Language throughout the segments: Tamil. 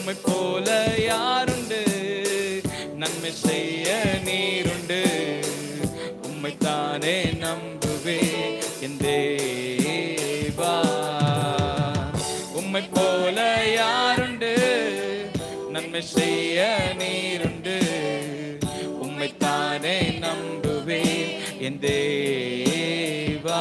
உம்மை போல யாருண்டு நன்மை செய்ய நீருண்டு உம்மைத்தானே நம்புவே என் தேவா உம்மை போல யாருண்டு நன்மை செய்ய நீருண்டு உம்மைத்தானே நம்புவேன் என் தேவா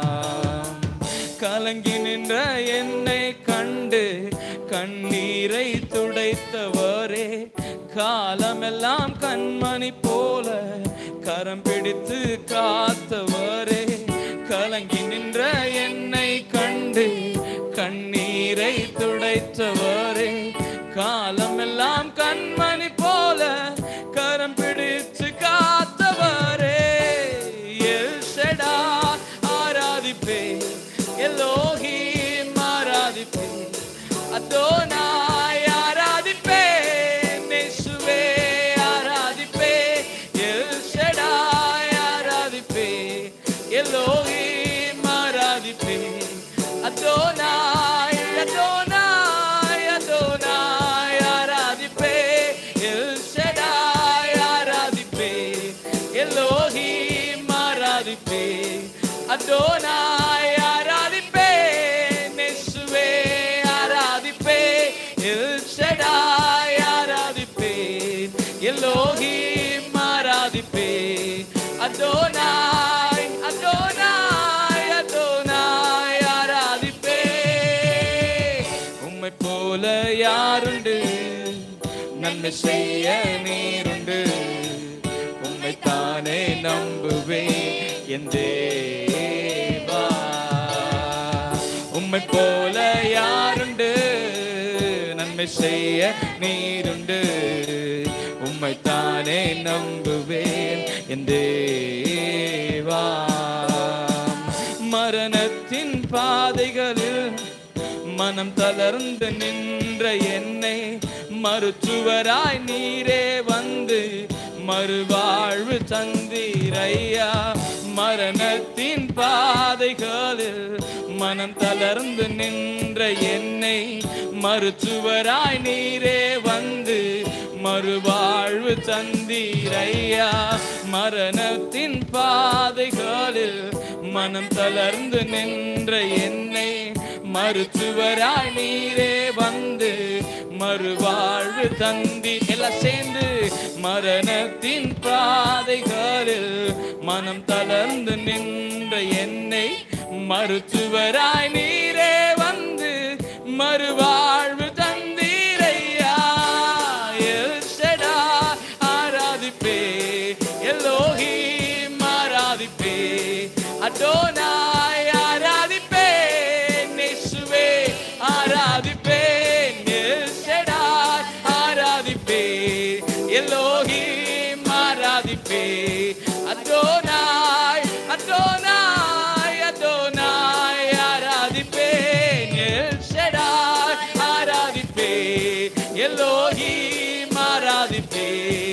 கலங்கி நின்ற என்னை கண்டு கண்ணீரை துடைத்தவரே காலமெல்லாம் கண்மணி போல கரம் பிடித்து காத்தவரே கலங்கி நின்ற என்னை கண்டு கண்ணீரை துடைத்தவரே காலமெல்லாம் கண்மணி போல கரம் பிடித்து காத்தவரே எல் ஷெடா ஆராதிப்பே எல்லோகி ஆராதிப்பே அதோனாய் ஆராதிப்பே நேசுவே ஆராதிப்பே எல் ஷெடாய் ஆராதிப்பே எல்லோகி ஆராதிப்பே அதோனாய் அதோனாய் அதோனாய் ஆராதிப்பே எல் ஷெடாய் ஆராதிப்பே எல்லோகி ஆராதிப்பே அதோனாய் ஆராதிப்பே நெசுவே ஆராதிப்பே எல் ஷெடாய் ஆராதிப்பே எல்லோகி ஆராதிப்பே அதோனாய் அதோனாய் அதோனாய் ஆராதிப்பே உம்மை போல யாருண்டு நன்மை செய்ய நீருண்டு உம்மைத்தானே நம்புவே என் தேவா உம்மை போல யாருண்டு நன்மை செய்ய நீருண்டு உம்மைத்தானே நம்புவேன் என் தேவா மரணத்தின் பாதைகளில் மனம் தளர்ந்து நின்ற என்னை மருத்துவராய் நீரே வந்து மறுவாழ்வு தந்தீரையா மரணத்தின் பாதைகளில் மனம் தளர்ந்து நின்ற என்னை மருத்துவராய் நீரே வந்து மறுவாழ்வு தந்தீரையா மரணத்தின் பாதைகளில் மனம் தளர்ந்து நின்ற என்னை மருத்துவராய் நீரே வந்து மறுவாழ்வு தந்தி எல்லாம் சேர்ந்து மரணத்தின் பாதைகளில் மனம் தளர்ந்து நின்ற என்னை மருத்துவராய் நீரே வந்து மறுவாழ்வு தந்தீரையா எல் ஷெடா ஆராதிப்பே எல்லோகி ஆராதிப்பே அடோனாய் ஆராதிப்பே நெசுவே ஆராதிப்பே எல் ஷெடா ஆராதிப்பே எல்லோகி ஆராதிப்பே அடோனாய் அடோனாய் அடோனாய் ஆராதிப்பே எல் ஷெடா ஆராதிப்பே எல்லோகி ஆராதிப்பே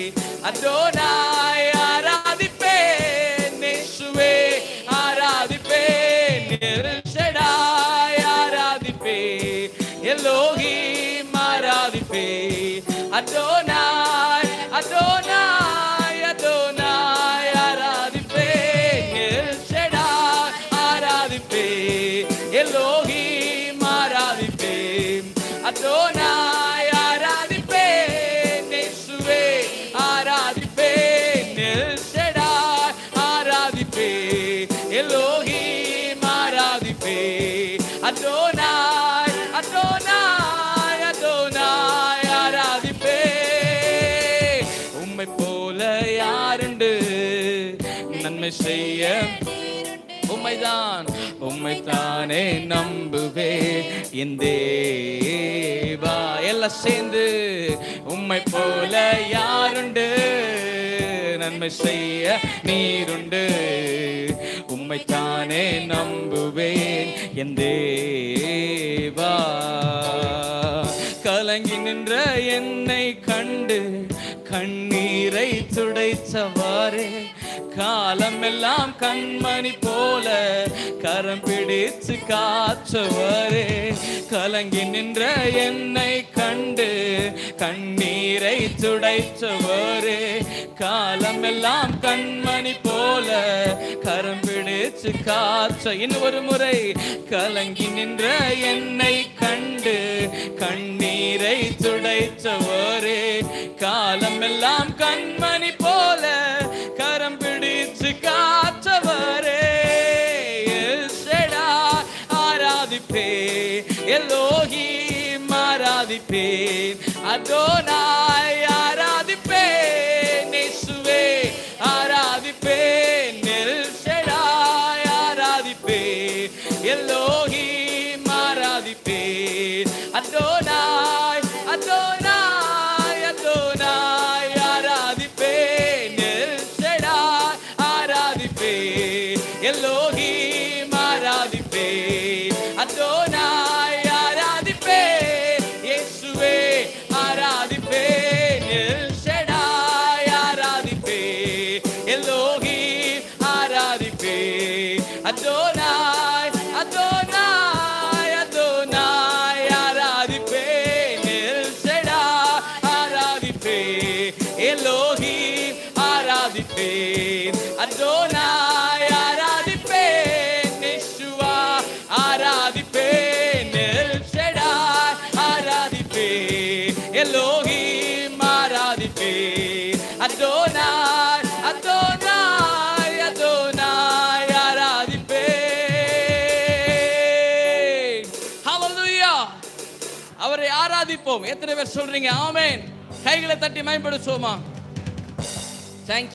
அடோனாய் ஆராதிப்பே நெசுவே ஆராதிப்பே எல் ஷெடாய் ஆராதிப்பே எல்லோகி ஆராதிப்பே அடோனாய் அடோனாய் அடோனாய் ஆராதிப்பே எல் ஷெடாய் ஆராதிப்பே எல்லோகி ஆராதிப்பே அடோனாய் ஆராதிப்பே நெசுவே ஆராதிப்பே எல் ஷெடாய் ஆராதிப்பே எல்லோகி ஆராதிப்பே அடோனாய் அடோனாய் அடோனாய் ஆராதிப்பே உம்மை போல யாருண்டு நன்மை செய்ய உம்மைதான் உம்மைத்தானே நம்புவே என் தேவா எல்லாம் சேர்ந்து உம்மை போல யாருண்டு நன்மை செய்ய நீருண்டு உம்மைத்தானே நம்புவேன் என் தேவா கலங்கி நின்ற என்னை கண்டு கண்ணீரை துடைத்தவாறே காலமெல்லாம் கண்மணி போல கரம் பிடித்து காற்றவரே கலங்கி நின்ற என்னை கண்டு கண்ணீரை துடைச்சவரே காலமெல்லாம் கண்மணி போல கரம் பிடிச்சு காற்ற இன்னொரு முறை கலங்கி நின்ற என்னை கண்டு கண்ணீரை துடைச்சவரே காலமெல்லாம் கண்மணி போல கரம் பிடிச்சு காற்றவரே எல்ஷடா ஆராதிப்பே எல்லோகி ஆராதிப்பே அதோனாய் ஆராதிப்பே நேசுவே ஆராதிப்பே நெல்ஷடாய் ஆராதிப்பே எல்லோகி ஆராதிப்பே அதோனாய் அதோனாய் அதோனாய் ஆராதிப்பே நெல்ஷடாய் ஆராதிப்பே எல்லோகி ஆராதிப்பே அதோனாய் ஆராதிப்பே இயேசுவே ஆராதிப்பே நெல்ஷடாய் ஆராதிப்பே எல்லோகி ஆராதிப்பே அதோனாய் அதோனாய் அதோனாய் ஆராதிப்பே நெல்ஷடாய் ஆராதிப்பே எல்லோகி ஆராதிப்பே அதோனாய் ஆராதிப்பே நிஷுவா ஆராதிப்பே நெல்ஷடாய் ஆராதிப்பே எல்லோகி ஆராதிப்பே அதோனாய் அதோனாய் அதோனாய் ஆராதிப்பே ஹalleluya அவரை ஆராதிப்போம் எத்தனை பேர் சொல்றீங்க ஆமென் கைகளை தட்டி மேம்படுத்துவோமா தேங்க்